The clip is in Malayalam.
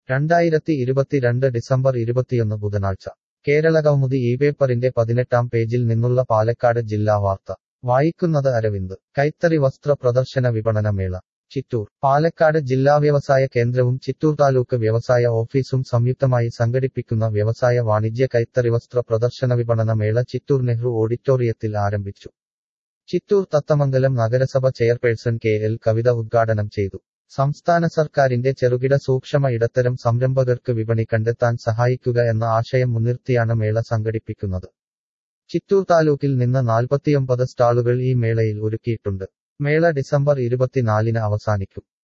രണ്ടായിരത്തി ഇരുപത്തിരണ്ട് ഡിസംബർ ഇരുപത്തിയൊന്ന് ബുധനാഴ്ച കേരളകൗമുദി ഈ പേപ്പറിന്റെ പതിനെട്ടാം പേജിൽ നിന്നുള്ള പാലക്കാട് ജില്ലാ വാർത്ത വായിക്കുന്നത് അരവിന്ദ് കൈത്തറി വസ്ത്ര പ്രദർശന വിപണന മേള ചിറ്റൂർ പാലക്കാട് ജില്ലാ വ്യവസായ കേന്ദ്രവും ചിറ്റൂർ താലൂക്ക് വ്യവസായ ഓഫീസും സംയുക്തമായി സംഘടിപ്പിക്കുന്ന വ്യവസായ വാണിജ്യ കൈത്തറി വസ്ത്ര പ്രദർശന വിപണന മേള ചിറ്റൂർ നെഹ്റു ഓഡിറ്റോറിയത്തിൽ ആരംഭിച്ചു ചിറ്റൂർ തത്തമംഗലം നഗരസഭ ചെയർപേഴ്സൺ കെ എൽ കവിത ഉദ്ഘാടനം ചെയ്തു സംസ്ഥാന സർക്കാരിന്റെ ചെറുകിട സൂക്ഷ്മ ഇടത്തരം സംരംഭകർക്ക് വിപണി കണ്ടെത്താൻ സഹായിക്കുക എന്ന ആശയം മുൻനിർത്തിയാണ് മേള സംഘടിപ്പിക്കുന്നത് ചിറ്റൂർ താലൂക്കിൽ നിന്ന് നാൽപ്പത്തിയൊമ്പത് സ്റ്റാളുകൾ ഈ മേളയിൽ ഒരുക്കിയിട്ടുണ്ട് മേള ഡിസംബർ ഇരുപത്തിനാലിന് അവസാനിക്കും